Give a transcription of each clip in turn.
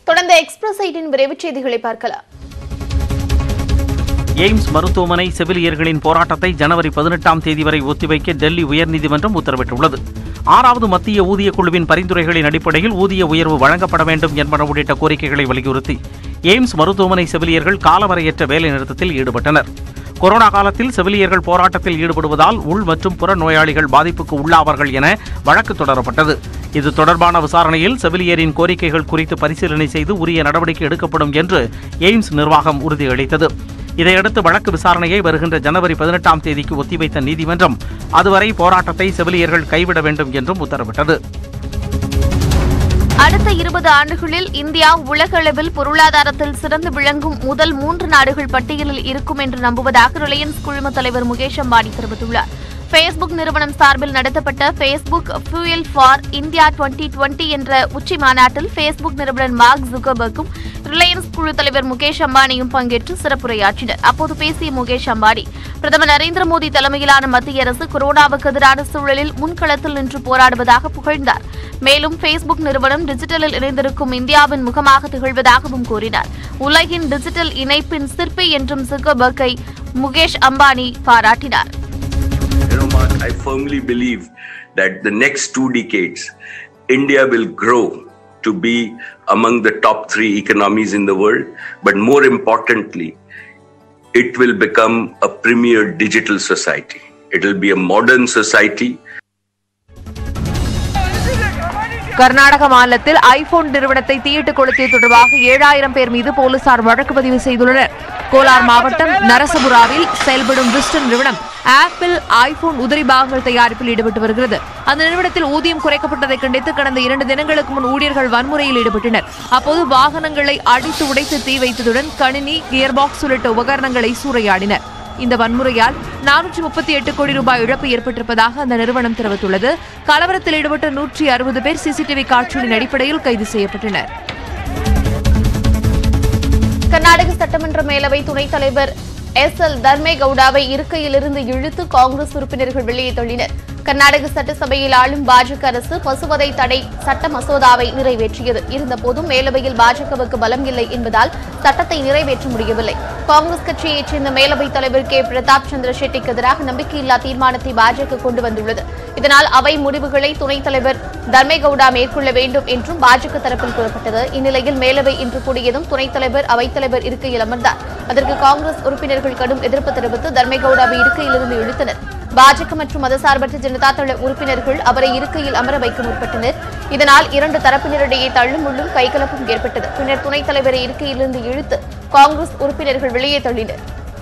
தொடர்ந்து express eighteen விரைவுச் செய்திகளை பார்க்கலாம் எய்ம்ஸ் மருத்துவமனை செவிலியர்களின் போராட்டத்தை ஜனவரி பதினெட்டாம் தேதி வரை ஒத்திவைக்க டெல்லி உயர்நீதிமன்றம் உத்தரவிட்டுள்ளது ஆறாவது மத்திய ஊதிய குழுவின் பரிந்துரைகளின் அடிப்படையில் ஊதிய உயர்வு வழங்கப்பட வேண்டும் என்பன உள்ளிட்ட கோரிக்கைகளை வலியுறுத்தி எய்ம்ஸ் மருத்துவமனை செவிலியர்கள் காலவரையற்ற வேலைநிறுத்தத்தில் ஈடுபட்டனர் கொரோனா காலத்தில் செவிலியர்கள் போராட்டத்தில் ஈடுபடுவதால் உள் மற்றும் புற நோயாளிகள் பாதிப்புக்கு உள்ளாவார்கள் என வழக்கு தொடரப்பட்டது இது தொடர்பான விசாரணையில் செவிலியரின் கோரிக்கைகள் குறித்து பரிசீலனை செய்து உரிய நடவடிக்கை எடுக்கப்படும் என்று எய்ம்ஸ் நிர்வாகம் உறுதியளித்தது இதையடுத்து வழக்கு விசாரணையை வருகின்ற ஜனவரி பதினெட்டாம் தேதிக்கு ஒத்திவைத்த நீதிமன்றம் அதுவரை போராட்டத்தை செவிலியர்கள் கைவிட வேண்டும் என்றும் உத்தரவிட்டது அடுத்த இருபது ஆண்டுகளில் இந்தியா உலக அளவில் பொருளாதாரத்தில் சிறந்து விளங்கும் முதல் மூன்று நாடுகள் பட்டியலில் இருக்கும் என்று நம்புவதாக ரிலையன்ஸ் குழும தலைவர் முகேஷ் அம்பானி தெரிவித்துள்ளார் ஃபேஸ்புக் நிறுவனம் சார்பில் நடத்தப்பட்ட ஃபேஸ்புக் ஃபியூயல் ஃபார் இந்தியா 2020 என்ற உச்சி மாநாட்டில் ஃபேஸ்புக் நிறுவனர் மார்க் ஜுகர்பர்க்கும் ரிலையன்ஸ் குழு தலைவர் முகேஷ் அம்பானியும் பங்கேற்று சிறப்புரையாற்றினர் அப்போது பேசிய முகேஷ் அம்பானி பிரதமர் நரேந்திர மோடி தலைமையிலான மத்திய அரசு கொரோனாவுக்கு எதிரான சூழலில் முன்களத்தில் நின்று போராடுவதாக புகழ்ந்தார் மேலும் ஃபேஸ்புக் நிறுவனம் டிஜிட்டலில் இணைந்திருக்கும் இந்தியாவின் முகமாக திகழ்வதாகவும் கூறினார் உலகின் டிஜிட்டல் இணைப்பின் சிற்பி என்றும் ஜுகர்பர்க்கை முகேஷ் அம்பானி பாராட்டினார் You know, Mark, I firmly believe that the next two decades, India will grow to be among the top three economies in the world. But more importantly, it will become a premier digital society. It will be a modern society Karnataka மாநிலத்தில் iPhone நிறுவனத்தை தீயிட்டு கொளுத்தியது தொடர்பாக ஏழாயிரம் பேர் மீது போலீசார் வழக்கு பதிவு செய்துள்ளனர் கோலார் மாவட்டம் நரசபுராவில் செயல்படும் விஸ்டன் நிறுவனம் ஆப்பிள் ஐபோன் உதிரி பாகங்கள் தயாரிப்பில் ஈடுபட்டு வருகிறது அந்த நிறுவனத்தில் ஊதியம் குறைக்கப்பட்டதை கண்டித்து கடந்த இரண்டு தினங்களுக்கு முன் ஊழியர்கள் வன்முறையில் ஈடுபட்டனர் அப்போது வாகனங்களை அடித்து உடைத்து தீ வைத்ததுடன் கணினி கியர்பாக்ஸ் உள்ளிட்ட உபகரணங்களை சூறையாடினர் இந்த வன்முறையால் நானூற்றி முப்பத்தி எட்டு கோடி ரூபாய் இழப்பு ஏற்பட்டிருப்பதாக அந்த நிறுவனம் தெரிவித்துள்ளது கலவரத்தில் ஈடுபட்ட நூற்றி அறுபது பேர் சிசிடிவி காட்சிகளின் அடிப்படையில் கைது செய்யப்பட்டனர் கர்நாடக சட்டமன்ற மேலவை துணைத் தலைவர் எஸ் எல் தர்மே கவுடாவை இருக்கையிலிருந்து இழுத்து காங்கிரஸ் உறுப்பினர்கள் வெளியே தள்ளினர் கர்நாடக சட்டசபையில் ஆளும் பாஜக அரசு பசுவதை தடை சட்ட மசோதாவை நிறைவேற்றியது இருந்தபோதும் மேலவையில் பாஜகவுக்கு பலம் இல்லை என்பதால் சட்டத்தை நிறைவேற்ற முடியவில்லை காங்கிரஸ் கட்சியைச் சேர்ந்த மேலவைத் தலைவர் கே பிரதாப் சந்திர ஷெட்டிக்கு எதிராக நம்பிக்கையில்லா தீர்மானத்தை பாஜக கொண்டு வந்துள்ளது இதனால் அவை முடிவுகளை துணைத் தலைவர் தர்மேகவுடா மேற்கொள்ள வேண்டும் என்றும் பாஜக தரப்பில் கூறப்பட்டது இந்நிலையில் மேலவை இன்று கூடியதும் துணைத் தலைவர் அவைத்தலைவர் இருக்கையில் அமர்ந்தார் அதற்கு காங்கிரஸ் உறுப்பினர்கள் கடும் எதிர்ப்பு தெரிவித்து தர்மேகவுடாவை இருக்கையிலிருந்து இழுத்தனர் பாஜக மற்றும் மதசார்பற்ற ஜனதா தள உறுப்பினர்கள் அவரை இருக்கையில் அமர வைக்க முற்பட்டனர் இதனால் இரண்டு தரப்பினரிடையே தள்ளுமுள்ளும் கைகலப்பும் ஏற்பட்டது பின்னர் துணைத் தலைவரை இருக்கையிலிருந்து இழுத்து காங்கிரஸ் உறுப்பினர்கள் வெளியே தள்ளினர்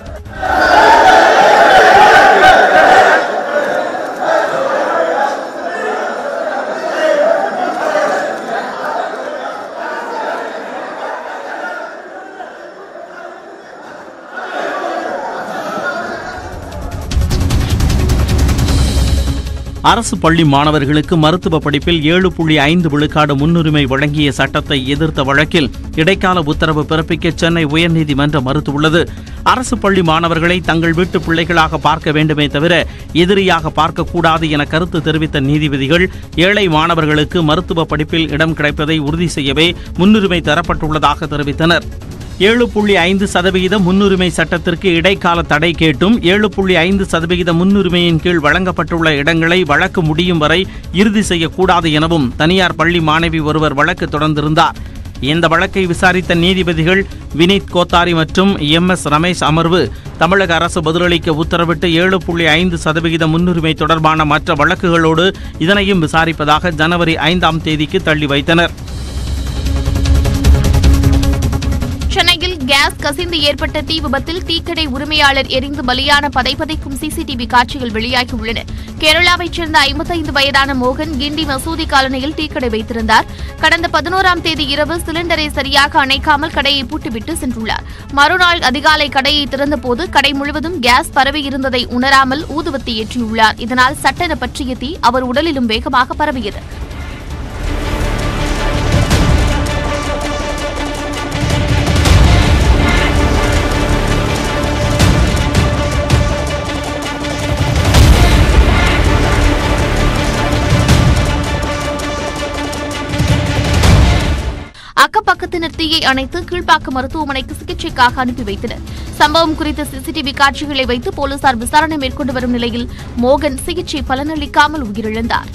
அரசு பள்ளி மாணவர்களுக்கு மருத்துவ படிப்பில் ஏழு புள்ளி ஐந்து விழுக்காடு முன்னுரிமை வழங்கிய சட்டத்தை எதிர்த்த வழக்கில் இடைக்கால உத்தரவு பிறப்பிக்க சென்னை உயர்நீதிமன்றம் மறுத்துள்ளது அரசு பள்ளி மாணவர்களை தங்கள் வீட்டு பிள்ளைகளாக பார்க்க வேண்டுமே தவிர எதிரியாக பார்க்கக்கூடாது என கருத்து தெரிவித்த நீதிபதிகள் ஏழை மாணவர்களுக்கு மருத்துவ படிப்பில் இடம் கிடைப்பதை உறுதி செய்யவே முன்னுரிமை தரப்பட்டுள்ளதாக தெரிவித்தனர் ஏழு புள்ளி ஐந்து சதவிகித முன்னுரிமை சட்டத்திற்கு இடைக்கால தடை கேட்டும் ஏழு புள்ளி ஐந்து சதவிகித முன்னுரிமையின் கீழ் வழங்கப்பட்டுள்ள இடங்களை வழக்கு முடியும் வரை இறுதி செய்யக்கூடாது எனவும் தனியார் பள்ளி மாணவி ஒருவர் வழக்கு தொடர்ந்திருந்தார் இந்த வழக்கை விசாரித்த நீதிபதிகள் வினீத் கோத்தாரி மற்றும் எம் எஸ் ரமேஷ் அமர்வு தமிழக அரசு பதிலளிக்க உத்தரவிட்டு ஏழு புள்ளி ஐந்து சதவிகித முன்னுரிமை தொடர்பான மற்ற வழக்குகளோடு இதனையும் விசாரிப்பதாக ஜனவரி ஐந்தாம் தேதிக்கு தள்ளி வைத்தனர் சென்னையில் கேஸ் கசிந்து ஏற்பட்ட தீ விபத்தில் டீக்கடை உரிமையாளர் எரிந்து பலியான பதைபதைக்கும் சிசிடிவி காட்சிகள் வெளியாகியுள்ளன கேரளாவைச் சேர்ந்த ஐம்பத்தைந்து வயதான மோகன் கிண்டி மசூதி காலனியில் டீக்கடை வைத்திருந்தார் கடந்த பதினோராம் தேதி இரவு சிலிண்டரை சரியாக அணைக்காமல் கடையை பூட்டிவிட்டு சென்றுள்ளார் மறுநாள் அதிகாலை கடையை திறந்தபோது கடை முழுவதும் கேஸ் பரவி இருந்ததை உணராமல் ஊதுவத்தி ஏற்றியுள்ளார் இதனால் சட்டென பற்றிய தீ அவர் உடலிலும் வேகமாக பரவியது அக்கப்பக்கத்து பின்னர் தீயை அணைத்து கீழ்ப்பாக்கம் மருத்துவமனைக்கு சிகிச்சைக்காக அனுப்பி வைத்தனர் சம்பவம் குறித்த சிசிடிவி காட்சிகளை வைத்து போலீசார் விசாரணை மேற்கொண்டு வரும் நிலையில் மோகன் சிகிச்சை பலனளிக்காமல் உயிரிழந்தார்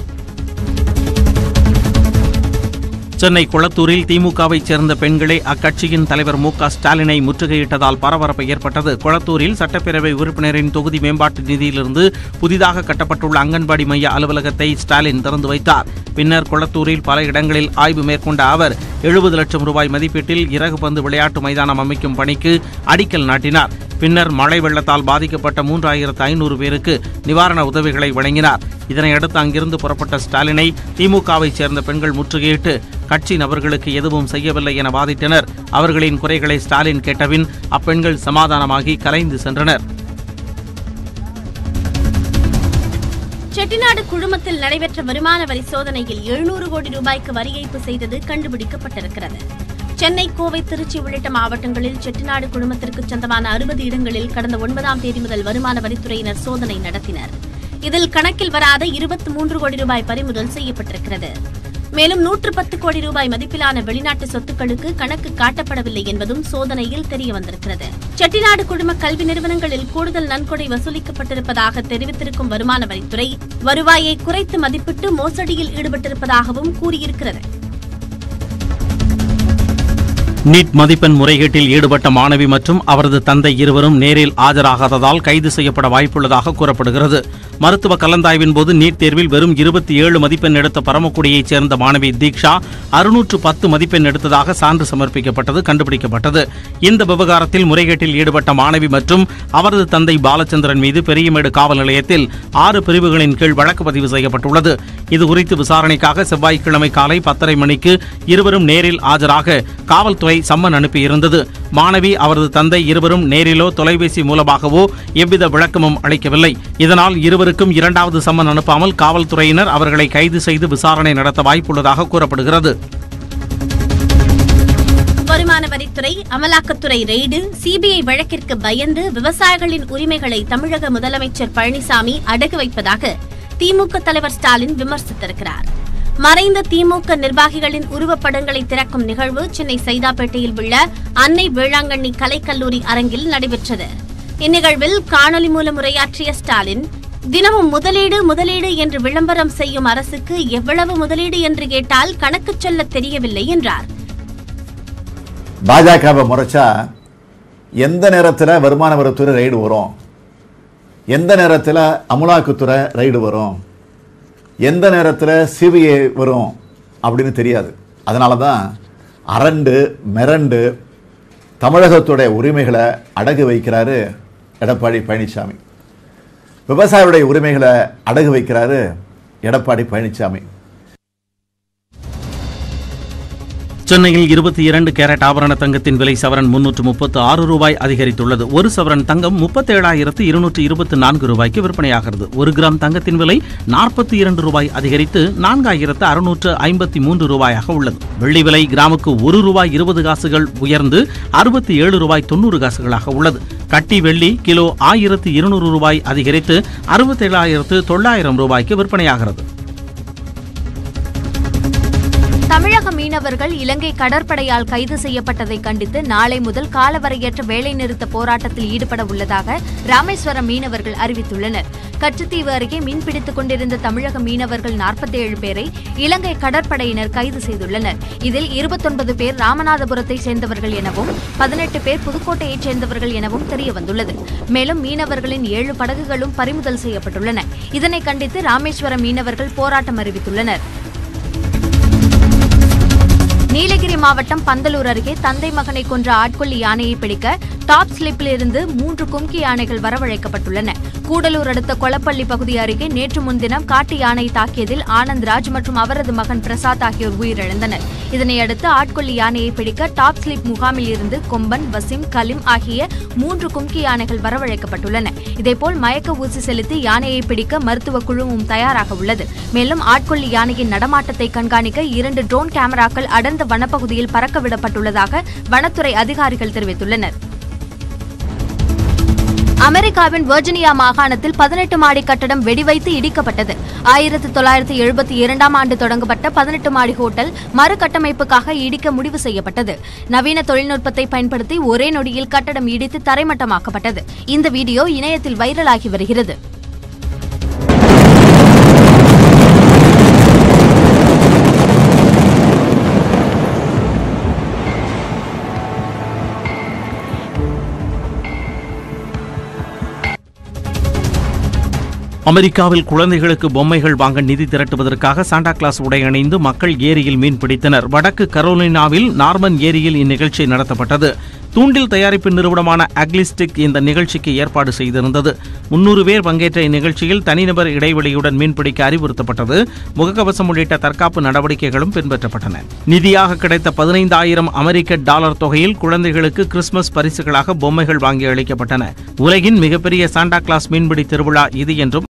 சென்னை குளத்தூரில் திமுகவைச் சேர்ந்த பெண்களே அக்கட்சியின் தலைவர் மு க ஸ்டாலினை முற்றுகையிட்டதால் பரபரப்பு ஏற்பட்டது குளத்தூரில் சட்டப்பேரவை உறுப்பினரின் தொகுதி மேம்பாட்டு நிதியிலிருந்து புதிதாக கட்டப்பட்டுள்ள அங்கன்வாடி மைய அலுவலகத்தை ஸ்டாலின் திறந்து வைத்தார் பின்னர் குளத்தூரில் பல இடங்களில் ஆய்வு மேற்கொண்ட அவர் எழுபது லட்சம் ரூபாய் மதிப்பீட்டில் இறகு பந்து விளையாட்டு மைதானம் அமைக்கும் பணிக்கு அடிக்கல் நாட்டினார் பின்னர் மழை வெள்ளத்தால் பாதிக்கப்பட்ட மூன்றாயிரத்து ஐநூறு பேருக்கு நிவாரண உதவிகளை வழங்கினார் இதனையடுத்து அங்கிருந்து புறப்பட்ட ஸ்டாலினை திமுகவைச் சேர்ந்த பெண்கள் முற்றுகையிட்டு கட்சி நபர்களுக்கு எதுவும் செய்யவில்லை என வாதிட்டனர் அவர்களின் குறைகளை ஸ்டாலின் கேட்டபின் அப்பெண்கள் சமாதானமாகி கலைந்து சென்றனர் செட்டிநாடு குழுமத்தில் நடைபெற்ற வருமான வரி சோதனையில் எழுநூறு கோடி ரூபாய்க்கு வரி ஏய்ப்பு செய்தது கண்டுபிடிக்கப்பட்டிருக்கிறது சென்னை கோவை திருச்சி உள்ளிட்ட மாவட்டங்களில் செட்டிநாடு குழுமத்திற்கு சொந்தமான அறுபது இடங்களில் கடந்த ஒன்பதாம் தேதி முதல் வருமான வரித்துறையினர் சோதனை நடத்தினர் இதில் கணக்கில் வராத இருபத்தி மூன்று கோடி ரூபாய் பறிமுதல் செய்யப்பட்டிருக்கிறது மேலும் நூற்று பத்து கோடி ரூபாய் மதிப்பிலான வெளிநாட்டு சொத்துக்களுக்கு கணக்கு காட்டப்படவில்லை என்பதும் சோதனையில் தெரிய வந்திருக்கிறது செட்டிநாடு குழும கல்வி நிறுவனங்களில் கூடுதல் நன்கொடை வசூலிக்கப்பட்டிருப்பதாக தெரிவித்திருக்கும் வருமான வரித்துறை வருவாயை குறைத்து மதிப்பிட்டு மோசடியில் ஈடுபட்டிருப்பதாகவும் கூறியிருக்கிறது நீட் மதிப்பெண் முறைகேட்டில் ஈடுபட்ட மாணவி மற்றும் அவரது தந்தை இருவரும் நேரில் ஆஜராகாததால் கைது செய்யப்பட வாய்ப்புள்ளதாக கூறப்படுகிறது மருத்துவ கலந்தாய்வின் போது நீட் தேர்வில் வெறும் இருபத்தி ஏழு மதிப்பெண் எடுத்த பரமக்குடியைச் சேர்ந்த மாணவி தீக்ஷா அறுநூற்று பத்து மதிப்பெண் எடுத்ததாக சான்று சமர்ப்பிக்கப்பட்டது கண்டுபிடிக்கப்பட்டது இந்த விவகாரத்தில் முறைகேட்டில் ஈடுபட்ட மாணவி மற்றும் அவரது தந்தை பாலச்சந்திரன் மீது பெரியமேடு காவல் நிலையத்தில் ஆறு பிரிவுகளின் கீழ் வழக்கு பதிவு செய்யப்பட்டுள்ளது இதுகுறித்து விசாரணைக்காக செவ்வாய்க்கிழமை காலை பத்தரை மணிக்கு இருவரும் நேரில் ஆஜராக காவல்துறை சம்மன் அனுப்பியிருந்தது மாணவி அவரது தந்தை இருவரும் நேரிலோ தொலைபேசி மூலமாகவோ எவ்வித விளக்கமும் அளிக்கவில்லை இதனால் இருவருக்கும் இரண்டாவது சம்மன் அனுப்பாமல் காவல்துறையினர் அவர்களை கைது செய்து விசாரணை நடத்த வாய்ப்புள்ளதாக கூறப்படுகிறது வருமான வரித்துறை அமலாக்கத்துறை ரெய்டு சிபிஐ வழக்கிற்கு பயந்து விவசாயிகளின் உரிமைகளை தமிழக முதலமைச்சர் பழனிசாமி அடகு வைப்பதாக திமுக தலைவர் ஸ்டாலின் விமர்சித்திருக்கிறார் மறைந்த திமுக நிர்வாகிகளின் உருவப்படங்களை திறக்கும் நிகழ்வு சென்னை சைதாப்பேட்டையில் உள்ள அன்னை வேளாங்கண்ணி கலைக்கல்லூரி அரங்கில் நடைபெற்றது இந்நிகழ்வில் காணொலி மூலம் உரையாற்றிய ஸ்டாலின் தினமும் முதலீடு முதலீடு என்று விளம்பரம் செய்யும் அரசுக்கு எவ்வளவு முதலீடு என்று கேட்டால் கணக்கு சொல்ல தெரியவில்லை என்றார் பாஜகவை முறைச்சா எந்த நேரத்தில் வருமான வரித்துறை ரைடு வரும் எந்த நேரத்தில் அமலாக்கத்துறை ரைடு வரும் எந்த நேரத்தில் சிபிஐ வரும் அப்படின்னு தெரியாது அதனால தான் அரண்டு மிரண்டு தமிழகத்துடைய உரிமைகளை அடகு வைக்கிறாரு எடப்பாடி பழனிசாமி விவசாயிகளுடைய உரிமைகளை அடகு வைக்கிறாரு எடப்பாடி பழனிசாமி சென்னையில் இருபத்தி இரண்டு கேரட் ஆபரண தங்கத்தின் விலை சவரன் முன்னூற்று முப்பத்து ஆறு ரூபாய் அதிகரித்துள்ளது ஒரு சவரன் தங்கம் முப்பத்தேழாயிரத்து இருநூற்று இருபத்தி நான்கு ரூபாய்க்கு விற்பனையாகிறது ஒரு கிராம் தங்கத்தின் விலை நாற்பத்தி இரண்டு ரூபாய் அதிகரித்து நான்காயிரத்து அறுநூற்று ஐம்பத்தி மூன்று ரூபாயாக உள்ளது வெள்ளி விலை கிராமுக்கு ஒரு ரூபாய் இருபது காசுகள் உயர்ந்து அறுபத்தி ஏழு ரூபாய் தொண்ணூறு காசுகளாக உள்ளது கட்டி வெள்ளி கிலோ ஆயிரத்து இருநூறு ரூபாய் அதிகரித்து அறுபத்தேழாயிரத்து தொள்ளாயிரம் ரூபாய்க்கு விற்பனையாகிறது தமிழக மீனவர்கள் இலங்கை கடற்படையால் கைது செய்யப்பட்டதை கண்டித்து நாளை முதல் காலவரையற்ற வேலைநிறுத்த போராட்டத்தில் ஈடுபட உள்ளதாக ராமேஸ்வரம் மீனவர்கள் அறிவித்துள்ளனர் கச்சத்தீவு அருகே மீன்பிடித்துக் கொண்டிருந்த தமிழக மீனவர்கள் 47 பேரை இலங்கை கடற்படையினர் கைது செய்துள்ளனர் இதில் 29 பேர் ராமநாதபுரத்தை சேர்ந்தவர்கள் எனவும் பதினெட்டு பேர் புதுக்கோட்டையைச் சேர்ந்தவர்கள் எனவும் தெரியவந்துள்ளது மேலும் மீனவர்களின் ஏழு படகுகளும் பறிமுதல் செய்யப்பட்டுள்ளன இதனை கண்டித்து ராமேஸ்வரம் மீனவர்கள் போராட்டம் அறிவித்துள்ளனர் நீலகிரி மாவட்டம் பந்தலூர் அருகே தந்தை மகனை கொன்ற ஆட்கொல்லி யானையை பிடிக்க டாப் ஸ்லிப்பில் இருந்து மூன்று கும்கி யானைகள் வரவழைக்கப்பட்டுள்ளன கூடலூர் அடுத்த கொளப்பள்ளி பகுதி அருகே நேற்று முன்தினம் காட்டு யானை தாக்கியதில் ஆனந்த் ராஜ் மற்றும் அவரது மகன் பிரசாத் ஆகியோர் உயிரிழந்தனர் இதனையடுத்து ஆட்கொல்லி யானையை பிடிக்க டாப் ஸ்லிப் முகாமில் இருந்து கொம்பன் வசிம் கலிம் ஆகிய மூன்று கும்கி யானைகள் வரவழைக்கப்பட்டுள்ளன இதேபோல் மயக்க ஊசி செலுத்தி யானையை பிடிக்க மருத்துவ குழுவும் தயாராக உள்ளது மேலும் ஆட்கொல்லி யானையின் நடமாட்டத்தை கண்காணிக்க இரண்டு ட்ரோன் கேமராக்கள் அடர்ந்த வனப்பகுதியில் பறக்க விடப்பட்டுள்ளதாக வனத்துறை அதிகாரிகள் தெரிவித்துள்ளனர் அமெரிக்காவின் வர்ஜினியா மாகாணத்தில் பதினெட்டு மாடி கட்டடம் வெடிவைத்து இடிக்கப்பட்டது ஆயிரத்தி தொள்ளாயிரத்தி எழுபத்தி இரண்டாம் ஆண்டு தொடங்கப்பட்ட பதினெட்டு மாடி ஹோட்டல் மறுகட்டமைப்புக்காக இடிக்க முடிவு செய்யப்பட்டது நவீன தொழில்நுட்பத்தை பயன்படுத்தி ஒரே நொடியில் கட்டடம் இடித்து தரைமட்டமாக்கப்பட்டது இந்த வீடியோ இணையத்தில் வைரலாகி வருகிறது அமெரிக்காவில் குழந்தைகளுக்கு பொம்மைகள் வாங்க நிதி திரட்டுவதற்காக சாண்டா கிளாஸ் உடை அணிந்து மக்கள் ஏரியில் மீன் பிடித்தனர் வடக்கு கரோலினாவில் நார்மன் ஏரியில் இந்நிகழ்ச்சி நடத்தப்பட்டது தூண்டில் தயாரிப்பு நிறுவனமான அக்லிஸ்டிக் இந்த நிகழ்ச்சிக்கு ஏற்பாடு செய்திருந்தது முன்னூறு பேர் பங்கேற்ற இந்நிகழ்ச்சியில் தனிநபர் இடைவெளியுடன் மீன்பிடிக்க அறிவுறுத்தப்பட்டது முகக்கவசம் உள்ளிட்ட தற்காப்பு நடவடிக்கைகளும் பின்பற்றப்பட்டன நிதியாக கிடைத்த பதினைந்தாயிரம் அமெரிக்க டாலர் தொகையில் குழந்தைகளுக்கு கிறிஸ்துமஸ் பரிசுகளாக பொம்மைகள் வாங்கி அளிக்கப்பட்டன உலகின் மிகப்பெரிய சாண்டா கிளாஸ் மீன்பிடி திருவிழா இது என்றும்